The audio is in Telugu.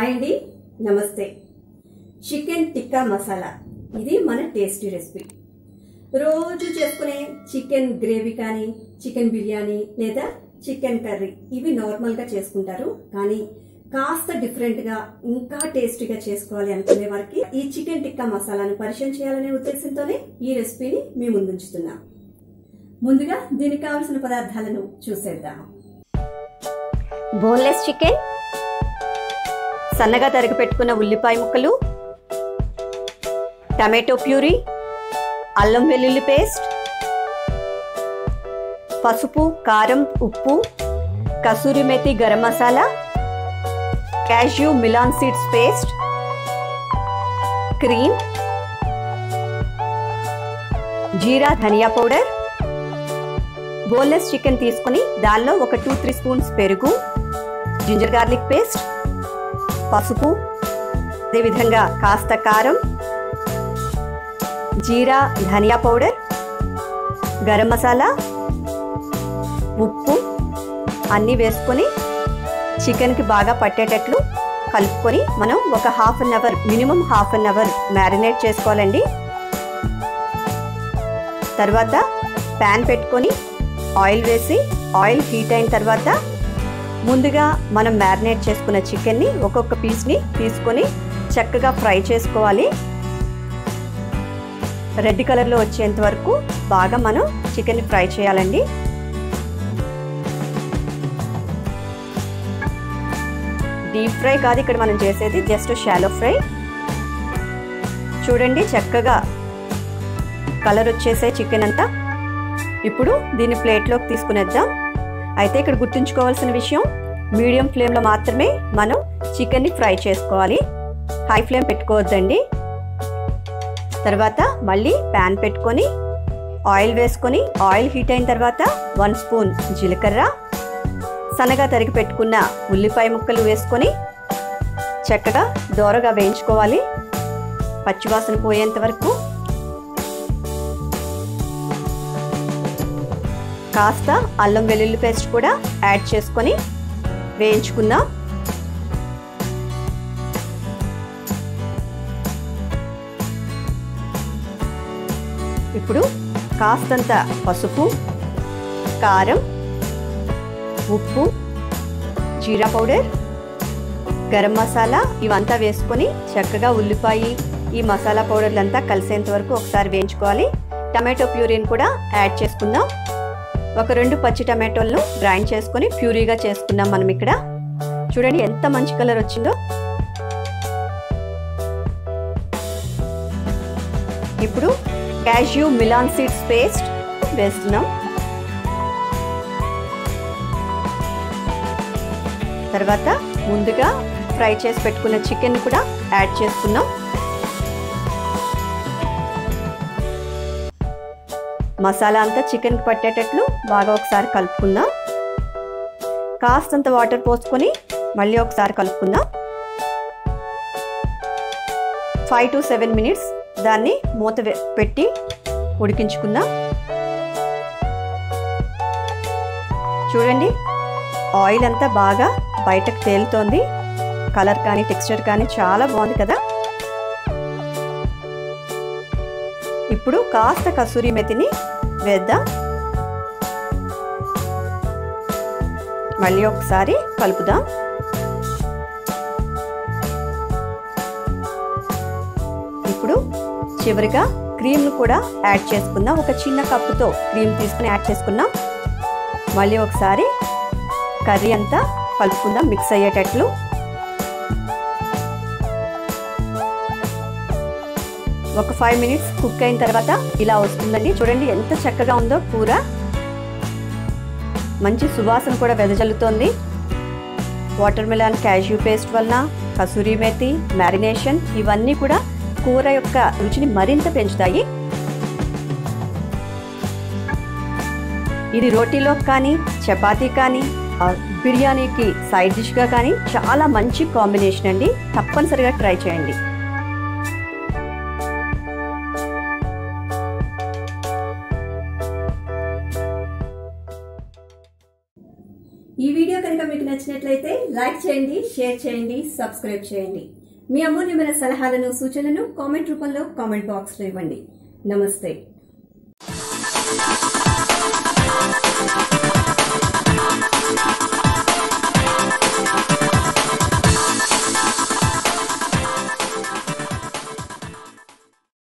హాయ్ అండి నమస్తే చికెన్ టిక్కా మసాలా ఇది మన టేస్టీ రెసిపీ రోజు చేసుకునే చికెన్ గ్రేవీ కానీ చికెన్ బిర్యానీ లేదా చికెన్ కర్రీ ఇవి నార్మల్గా చేసుకుంటారు కానీ కాస్త డిఫరెంట్ గా ఇంకా టేస్టీగా చేసుకోవాలి అనుకునే వారికి ఈ చికెన్ టిక్కా మసాలాను పరిచయం చేయాలనే ఉద్దేశంతోనే ఈ రెసిపీని మీ ముందుంచుతున్నాం ముందుగా దీనికి కావలసిన పదార్థాలను చూసేద్దాం బోన్లెస్ చికెన్ సన్నగా తరిగి పెట్టుకున్న ఉల్లిపాయ ముక్కలు టమాటో ప్యూరీ అల్లం వెల్లుల్లి పేస్ట్ పసుపు కారం ఉప్పు kasuri methi garam masala cashew melon seeds paste cream jeera dhaniya powder boneless chicken తీసుకుని దానిలో ఒక టూ త్రీ స్పూన్స్ పెరుగు జింజర్ గార్లిక్ పేస్ట్ పసుపు అదేవిధంగా కాస్త కారం జీరా ధనియా పౌడర్ గరం మసాలా ఉప్పు అన్నీ వేసుకొని చికెన్కి బాగా పట్టేటట్లు కలుపుకొని మనం ఒక half an hour minimum half an hour marinate చేసుకోవాలండి తర్వాత ప్యాన్ పెట్టుకొని ఆయిల్ వేసి ఆయిల్ హీట్ అయిన తర్వాత ముందుగా మనం మ్యారినేట్ చేసుకున్న చికెన్ని ఒక్కొక్క పీస్ని తీసుకొని చక్కగా ఫ్రై చేసుకోవాలి రెడ్ కలర్లో వచ్చేంత వరకు బాగా మనం చికెన్ని ఫ్రై చేయాలండి డీప్ ఫ్రై కాదు ఇక్కడ మనం చేసేది జస్ట్ షాలో ఫ్రై చూడండి చక్కగా కలర్ వచ్చేసే చికెన్ అంతా ఇప్పుడు దీన్ని ప్లేట్లోకి తీసుకునేద్దాం అయితే ఇక్కడ గుర్తుంచుకోవాల్సిన విషయం మీడియం ఫ్లేమ్లో మాత్రమే మనం చికెన్ని ఫ్రై చేసుకోవాలి హై ఫ్లేమ్ పెట్టుకోవద్దండి తర్వాత మళ్ళీ ప్యాన్ పెట్టుకొని ఆయిల్ వేసుకొని ఆయిల్ హీట్ అయిన తర్వాత వన్ స్పూన్ జీలకర్ర సన్నగా తరిగి పెట్టుకున్న ఉల్లిపాయ ముక్కలు వేసుకొని చక్కగా దోరగా వేయించుకోవాలి పచ్చివాసన పోయేంత వరకు కాస్త అల్లం వెల్లుల్లి పేస్ట్ కూడా యాడ్ చేసుకొని వేయించుకుందాం ఇప్పుడు కాస్తంత పసుపు కారం ఉప్పు జీరా పౌడర్ గరం మసాలా ఇవంతా వేసుకొని చక్కగా ఉల్లిపాయ ఈ మసాలా పౌడర్లంతా కలిసేంత వరకు ఒకసారి వేయించుకోవాలి టమాటో ప్యూరీని కూడా యాడ్ చేసుకుందాం ఒక రెండు పచ్చి టమాటోలను గ్రైండ్ చేసుకొని ప్యూరీగా చేసుకున్నాం మనం ఇక్కడ చూడండి ఎంత మంచి కలర్ వచ్చిందో ఇప్పుడు క్యాష్యూ మిలాన్ సీడ్స్ పేస్ట్ వేస్తున్నాం తర్వాత ముందుగా ఫ్రై చేసి పెట్టుకున్న చికెన్ కూడా యాడ్ చేసుకున్నాం మసాలా అంతా చికెన్కి పట్టేటట్లు బాగా ఒకసారి కలుపుకుందాం కాస్తంత వాటర్ పోసుకొని మళ్ళీ ఒకసారి కలుపుకుందాం ఫైవ్ టు సెవెన్ మినిట్స్ దాన్ని మూత పెట్టి ఉడికించుకుందాం చూడండి ఆయిల్ అంతా బాగా బయటకు తేలుతోంది కలర్ కానీ టెక్స్చర్ కానీ చాలా బాగుంది కదా ఇప్పుడు కాస్త కసూరి మెతిని వేద్దాం మళ్ళీ ఒకసారి కలుపుదాం ఇప్పుడు చివరిగా క్రీమ్ను కూడా యాడ్ చేసుకుందాం ఒక చిన్న కప్పుతో క్రీమ్ తీసుకుని యాడ్ చేసుకున్నాం మళ్ళీ ఒకసారి కర్రీ అంతా కలుపుకుందాం మిక్స్ అయ్యేటట్లు ఒక ఫైవ్ మినిట్స్ కుక్ అయిన తర్వాత ఇలా వస్తుందండి చూడండి ఎంత చక్కగా ఉందో కూర మంచి సువాసన కూడా వెదజల్లుతోంది వాటర్ మిలాన్ క్యాష్యూ పేస్ట్ వలన కసూరి మేతి మ్యారినేషన్ ఇవన్నీ కూడా కూర యొక్క రుచిని మరింత పెంచుతాయి ఇది రోటీలో కానీ చపాతీ కానీ బిర్యానీకి సైడ్ డిష్గా కానీ చాలా మంచి కాంబినేషన్ అండి తప్పనిసరిగా ట్రై చేయండి ఈ వీడియో కనుక మీకు నచ్చినట్లయితే లైక్ చేయండి షేర్ చేయండి సబ్స్క్రైబ్ చేయండి మీ అమూల్యమైన సలహాలను సూచనలను కామెంట్ రూపంలో కామెంట్ బాక్స్లో ఇవ్వండి నమస్తే Thank you.